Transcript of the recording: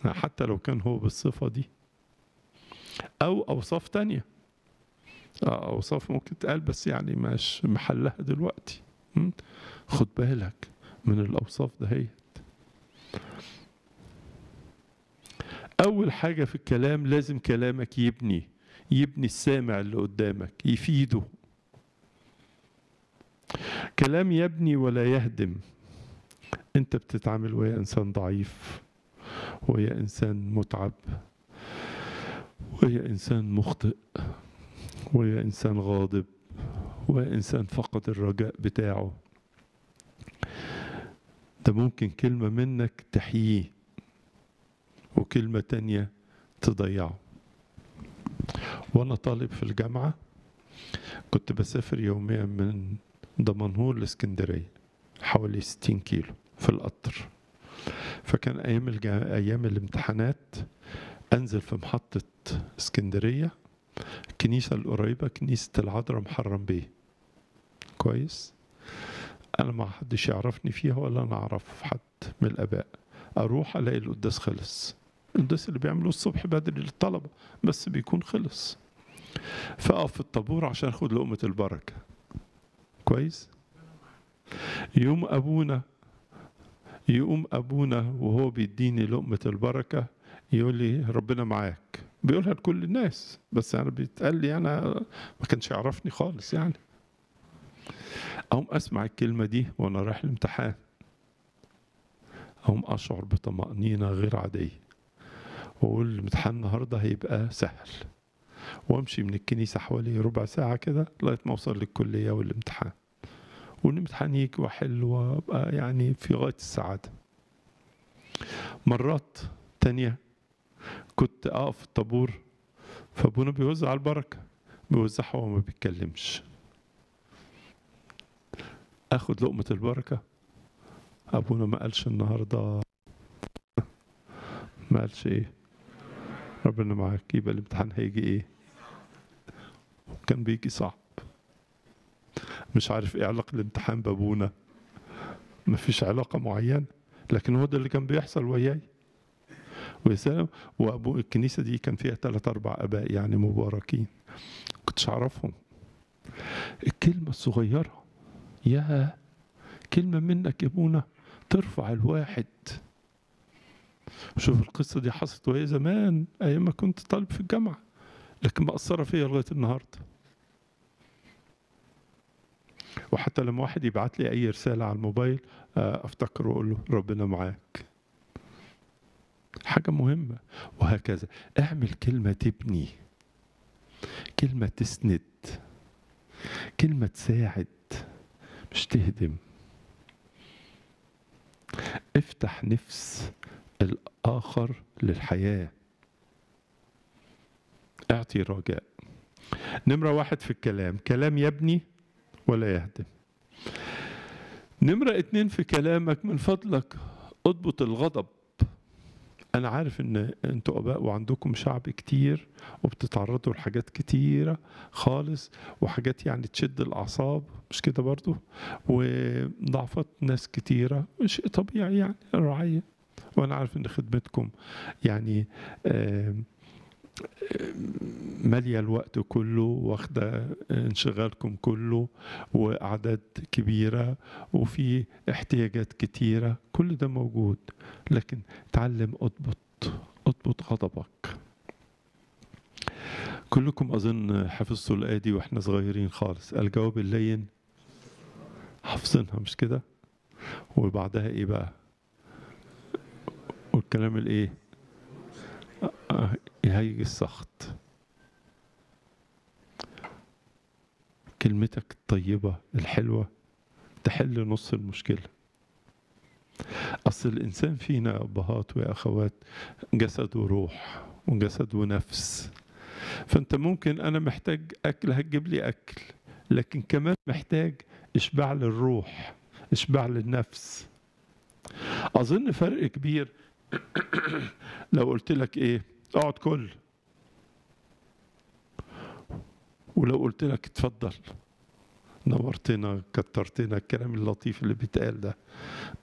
حتى لو كان هو بالصفة دي أو أوصاف تانية آه، أوصاف ممكن تقال بس يعني مش محلها دلوقتي م? خد بالك من الأوصاف دهيت أول حاجة في الكلام لازم كلامك يبني يبني السامع اللي قدامك يفيده كلام يبني ولا يهدم انت بتتعامل ويا انسان ضعيف ويا انسان متعب ويا انسان مخطئ ويا انسان غاضب ويا انسان فقد الرجاء بتاعه ده ممكن كلمة منك تحييه وكلمة تانية تضيعه وأنا طالب في الجامعة كنت بسافر يوميا من دمنهور لاسكندرية حوالي 60 كيلو في القطر فكان أيام الجا... أيام الامتحانات أنزل في محطة اسكندرية الكنيسة القريبة كنيسة العذراء محرم بيه كويس أنا ما حدش يعرفني فيها ولا أنا أعرف حد من الآباء أروح ألاقي القداس خلص القداس اللي بيعملوه الصبح بدري للطلبة بس بيكون خلص فأقف في الطابور عشان أخد لقمة البركة كويس يوم أبونا يقوم أبونا وهو بيديني لقمة البركة يقول لي ربنا معاك بيقولها لكل الناس بس أنا بيتقال لي أنا ما كانش يعرفني خالص يعني أقوم أسمع الكلمة دي وأنا رايح الامتحان أقوم أشعر بطمأنينة غير عادية وأقول الامتحان النهاردة هيبقى سهل وأمشي من الكنيسة حوالي ربع ساعة كده لغاية ما أوصل للكلية والامتحان والامتحان يجي وأحل وأبقى يعني في غاية السعادة مرات تانية كنت أقف في الطابور فأبونا بيوزع البركة بيوزعها وما بيتكلمش اخد لقمة البركة ابونا ما قالش النهاردة ما قالش ايه ربنا معاك يبقى الامتحان هيجي ايه كان بيجي صعب مش عارف ايه علاقة الامتحان بابونا ما فيش علاقة معينة لكن هو ده اللي كان بيحصل وياي ويا سلام وابو الكنيسة دي كان فيها ثلاث اربع اباء يعني مباركين كنتش اعرفهم الكلمة الصغيرة يا كلمة منك يا ابونا ترفع الواحد شوف القصة دي حصلت وهي زمان أيام ما كنت طالب في الجامعة لكن مأثرة فيا لغاية النهاردة وحتى لما واحد يبعت لي أي رسالة على الموبايل أفتكر وأقول له ربنا معاك حاجة مهمة وهكذا اعمل كلمة تبني كلمة تسند كلمة تساعد مش تهدم افتح نفس الآخر للحياة اعطي رجاء نمرة واحد في الكلام كلام يبني ولا يهدم نمرة اتنين في كلامك من فضلك اضبط الغضب أنا عارف إن أنتوا آباء وعندكم شعب كتير وبتتعرضوا لحاجات كتيرة خالص وحاجات يعني تشد الأعصاب مش كده برضو وضعفات ناس كتيرة شيء طبيعي يعني الرعية وأنا عارف إن خدمتكم يعني مالية الوقت كله واخدة انشغالكم كله وأعداد كبيرة وفي احتياجات كتيرة كل ده موجود لكن تعلم اضبط اضبط غضبك كلكم أظن حفظتوا الآية دي وإحنا صغيرين خالص الجواب اللين حافظينها مش كده وبعدها إيه بقى والكلام الإيه يهيج السخط كلمتك الطيبة الحلوة تحل نص المشكلة أصل الإنسان فينا أبهات وأخوات جسد وروح وجسد ونفس فأنت ممكن أنا محتاج أكل هتجيب لي أكل لكن كمان محتاج إشباع للروح إشباع للنفس أظن فرق كبير لو قلت لك إيه اقعد كل ولو قلت لك اتفضل نورتنا كترتنا الكلام اللطيف اللي بيتقال ده